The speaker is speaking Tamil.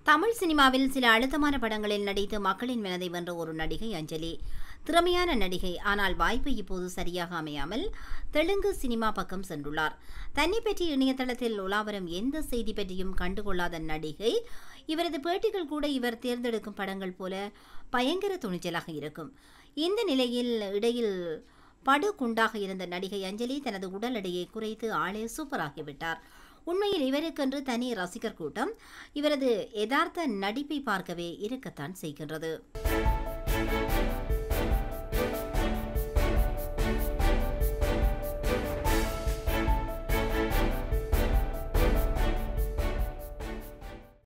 தமிழ் சினிமாவில் சில அழுத்தமான படங்களில் நடித்து மக்களின் மனதை வென்ற ஒரு நடிகை அஞ்சலி திறமையான நடிகை ஆனால் வாய்ப்பு இப்போது சரியாக அமையாமல் தெலுங்கு சினிமா பக்கம் சென்றுள்ளார் தன்னை பற்றி இணையதளத்தில் உலாவரும் எந்த செய்தி பற்றியும் கண்டுகொள்ளாத நடிகை இவரது பேட்டிகள் கூட இவர் தேர்ந்தெடுக்கும் படங்கள் போல பயங்கர துணிச்சலாக இருக்கும் இந்த நிலையில் இடையில் படு குண்டாக இருந்த நடிகை அஞ்சலி தனது உடல் எடையை குறைத்து ஆளே சூப்பராகிவிட்டார் உண்மையில் இவருக்கென்று தனி ரசிகர் கூட்டம் இவரது யதார்த்த நடிப்பை பார்க்கவே இருக்கத்தான் செய்கின்றது